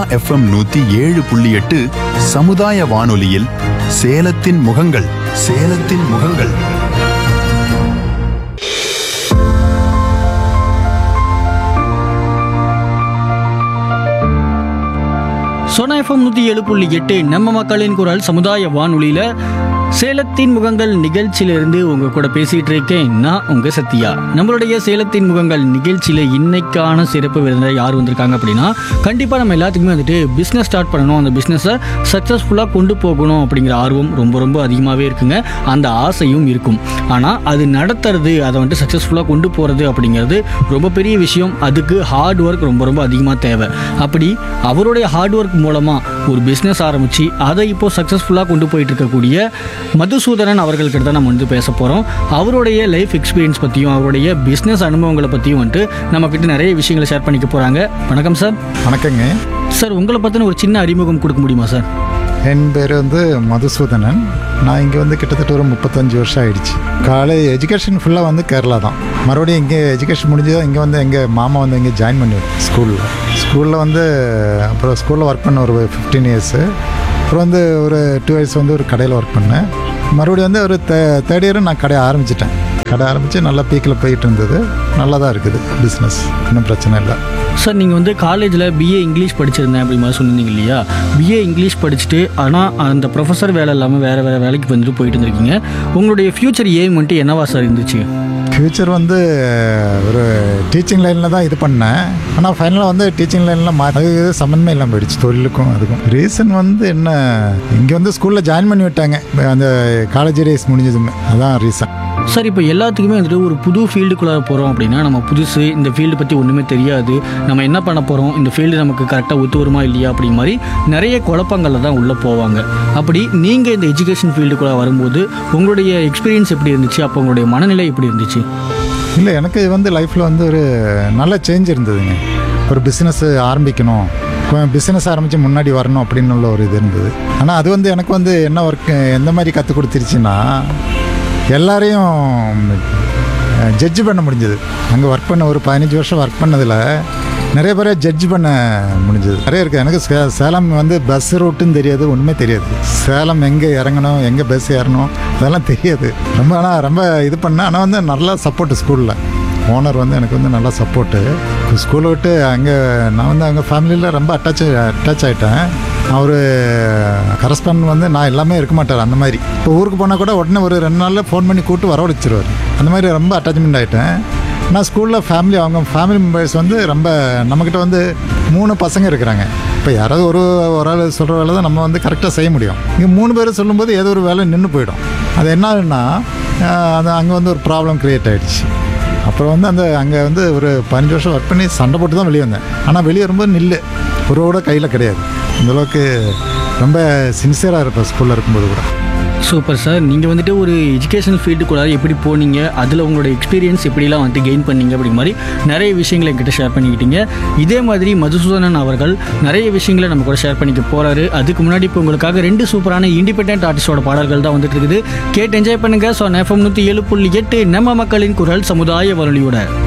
FM நூத்தி ஏழு புள்ளி எட்டு சமுதாய வானொலியில் சேலத்தின் முகங்கள் சேலத்தின் முகங்கள் சோனா எஃப்எம் நூற்றி ஏழு புள்ளி எட்டு நம்ம மக்களின் குரல் சமுதாய வானொலியில் சேலத்தின் முகங்கள் நிகழ்ச்சியிலிருந்து உங்க கூட பேசிட்டு இருக்கேன் நான் உங்க சத்யா நம்மளுடைய சேலத்தின் முகங்கள் நிகழ்ச்சியில இன்னைக்கான சிறப்பு விருந்தினர் யார் வந்திருக்காங்க அப்படின்னா கண்டிப்பா நம்ம எல்லாத்துக்குமே வந்துட்டு பிஸ்னஸ் ஸ்டார்ட் பண்ணணும் அந்த பிஸ்னஸை சக்ஸஸ்ஃபுல்லாக கொண்டு போகணும் அப்படிங்கிற ஆர்வம் ரொம்ப ரொம்ப அதிகமாகவே இருக்குங்க அந்த ஆசையும் இருக்கும் ஆனால் அது நடத்துறது அதை வந்துட்டு சக்ஸஸ்ஃபுல்லாக கொண்டு போகிறது அப்படிங்கிறது ரொம்ப பெரிய விஷயம் அதுக்கு ஹார்ட் ஒர்க் ரொம்ப ரொம்ப அதிகமாக தேவை அப்படி அவருடைய ஹார்ட் ஒர்க் மூலமாக ஒரு பிஸ்னஸ் ஆரம்பித்து அதை இப்போ சக்ஸஸ்ஃபுல்லாக கொண்டு போயிட்டு இருக்கக்கூடிய மதுசூதனன் அவர்கள்கிட்ட தான் நம்ம வந்து பேச போகிறோம் அவருடைய லைஃப் எக்ஸ்பீரியன்ஸ் பற்றியும் அவருடைய பிஸ்னஸ் அனுபவங்களை பற்றியும் வந்துட்டு நம்மக்கிட்ட நிறைய விஷயங்களை ஷேர் பண்ணிக்க போகிறாங்க வணக்கம் சார் வணக்கங்க சார் உங்களை பற்றின ஒரு சின்ன அறிமுகம் கொடுக்க முடியுமா சார் என் பேர் வந்து மதுசூதனன் நான் இங்கே வந்து கிட்டத்தட்ட ஒரு முப்பத்தஞ்சு வருஷம் ஆயிடுச்சு காலேஜ் எஜுகேஷன் ஃபுல்லாக வந்து கேரளா தான் மறுபடியும் இங்கே எஜுகேஷன் முடிஞ்சதும் இங்கே வந்து எங்கள் மாமா வந்து இங்கே ஜாயின் பண்ணி ஸ்கூலில் ஸ்கூலில் வந்து அப்புறம் ஸ்கூலில் ஒர்க் பண்ண ஒரு ஃபிஃப்டீன் இயர்ஸு அப்புறம் வந்து ஒரு டூ இயர்ஸ் வந்து ஒரு கடையில் ஒர்க் பண்ணேன் மறுபடியும் வந்து ஒரு தே தேர்ட் இயரும் நான் கடையை ஆரம்பிச்சிட்டேன் கடை ஆரம்பித்து நல்லா பீக்கில் போயிட்டு இருந்தது நல்லா தான் இருக்குது பிஸ்னஸ் ஒன்றும் பிரச்சனை இல்லை சார் நீங்கள் வந்து காலேஜில் பிஏ இங்கிலீஷ் படிச்சிருந்தேன் அப்படி மாதிரி சொன்னீங்க இல்லையா பிஏ இங்கிலீஷ் படிச்சுட்டு ஆனால் அந்த ப்ரொஃபஸர் வேலை இல்லாமல் வேறு வேறு வேலைக்கு வந்துட்டு போயிட்டு இருந்திருக்கீங்க உங்களுடைய ஃப்யூச்சர் எய்ம் வந்துட்டு என்னவா சார் இருந்துச்சு ஃப்யூச்சர் வந்து ஒரு டீச்சிங் லைனில் தான் இது பண்ணேன் ஆனால் ஃபைனலாக வந்து டீச்சிங் லைனில் மாறி அது இது சம்மந்தமே இல்லாமல் போயிடுச்சு தொழிலுக்கும் அதுக்கும் ரீசன் வந்து என்ன இங்கே வந்து ஸ்கூலில் ஜாயின் பண்ணி விட்டாங்க அந்த காலேஜ் டேஸ் முடிஞ்சதுமே அதான் ரீசன் சார் இப்போ எல்லாத்துக்குமே வந்துட்டு ஒரு புது ஃபீல்டுக்குள்ளே போகிறோம் அப்படின்னா நம்ம புதுசு இந்த ஃபீல்டு பற்றி ஒன்றுமே தெரியாது நம்ம என்ன பண்ண போகிறோம் இந்த ஃபீல்டு நமக்கு கரெக்டாக ஒத்து வருமா இல்லையா அப்படி மாதிரி நிறைய குழப்பங்களில் தான் உள்ளே போவாங்க அப்படி நீங்கள் இந்த எஜுகேஷன் ஃபீல்டுக்குள்ளே வரும்போது உங்களுடைய எக்ஸ்பீரியன்ஸ் எப்படி இருந்துச்சு அப்போ உங்களுடைய மனநிலை எப்படி இருந்துச்சு இல்லை எனக்கு வந்து லைஃப்பில் வந்து ஒரு நல்ல சேஞ்ச் இருந்ததுங்க ஒரு பிஸ்னஸ் ஆரம்பிக்கணும் பிஸ்னஸ் ஆரம்பித்து முன்னாடி வரணும் அப்படின்னு உள்ள ஒரு இது இருந்தது ஆனால் அது வந்து எனக்கு வந்து என்ன ஒர்க் எந்த மாதிரி கற்றுக் கொடுத்துருச்சுன்னா எல்லாரையும் ஜட்ஜ் பண்ண முடிஞ்சது அங்கே ஒர்க் பண்ண ஒரு பதினஞ்சு வருஷம் ஒர்க் பண்ணதில் நிறைய பேரை ஜட்ஜ் பண்ண முடிஞ்சது நிறைய இருக்குது எனக்கு சே சேலம் வந்து பஸ் ரூட்டுன்னு தெரியாது ஒன்றுமே தெரியாது சேலம் எங்கே இறங்கணும் எங்கே பஸ் ஏறணும் அதெல்லாம் தெரியாது ரொம்ப ஆனால் ரொம்ப இது பண்ணேன் ஆனால் வந்து நல்லா சப்போர்ட்டு ஸ்கூலில் ஓனர் வந்து எனக்கு வந்து நல்லா சப்போர்ட்டு ஸ்கூலை விட்டு அங்கே நான் வந்து அங்கே ஃபேமிலியில் ரொம்ப அட்டாச் அட்டாச் ஆகிட்டேன் அவர் கரஸ்பாண்ட் வந்து நான் எல்லாமே இருக்க மாட்டார் அந்த மாதிரி இப்போ ஊருக்கு போனால் கூட உடனே ஒரு ரெண்டு நாளில் ஃபோன் பண்ணி கூப்பிட்டு வரவழைச்சிருவார் அந்த மாதிரி ரொம்ப அட்டாச்மெண்ட் ஆகிட்டேன் நான் ஸ்கூலில் ஃபேமிலி அவங்க ஃபேமிலி மெம்பர்ஸ் வந்து ரொம்ப நம்மக்கிட்ட வந்து மூணு பசங்க இருக்கிறாங்க இப்போ யாராவது ஒரு ஒரு ஆள் சொல்கிற வேலை தான் நம்ம வந்து கரெக்டாக செய்ய முடியும் இங்கே மூணு பேர் சொல்லும்போது ஏதோ ஒரு வேலை நின்று போயிடும் அது என்ன ஆகுன்னா ஆஹ், அது அங்கே வந்து ஒரு ப்ராப்ளம் க்ரியேட் ஆகிடுச்சு அப்புறம் வந்து அந்த அங்கே வந்து ஒரு பதினஞ்சு வருஷம் ஒர்க் பண்ணி சண்டை போட்டு தான் வெளியே வந்தேன் ஆனால் வெளியே வரும்போது நில்லு ஒரு கூட கையில் கிடையாது இந்த அளவுக்கு ரொம்ப சின்சியராக இருப்பேன் ஸ்கூலில் இருக்கும்போது கூட சூப்பர் சார் நீங்கள் வந்துட்டு ஒரு எஜுகேஷன் ஃபீல்டுக்குள்ளார எப்படி போனீங்க அதில் உங்களோட எக்ஸ்பீரியன்ஸ் எப்படிலாம் வந்துட்டு கெயின் பண்ணீங்க அப்படி மாதிரி நிறைய விஷயங்களை என்கிட்ட ஷேர் பண்ணிக்கிட்டீங்க இதே மாதிரி மதுசூதனன் அவர்கள் நிறைய விஷயங்களை நம்ம கூட ஷேர் பண்ணிக்க போகிறாரு அதுக்கு முன்னாடி இப்போ உங்களுக்காக ரெண்டு சூப்பரான இண்டிபெண்டன்ட் ஆர்டிஸ்டோட பாடல்கள் தான் வந்துட்டு இருக்குது கேட்டு என்ஜாய் பண்ணுங்க ஸோ எஃப்எம் நூற்றி ஏழு புள்ளி எட்டு நம்ம மக்களின் குரல் சமுதாய வானொலியோட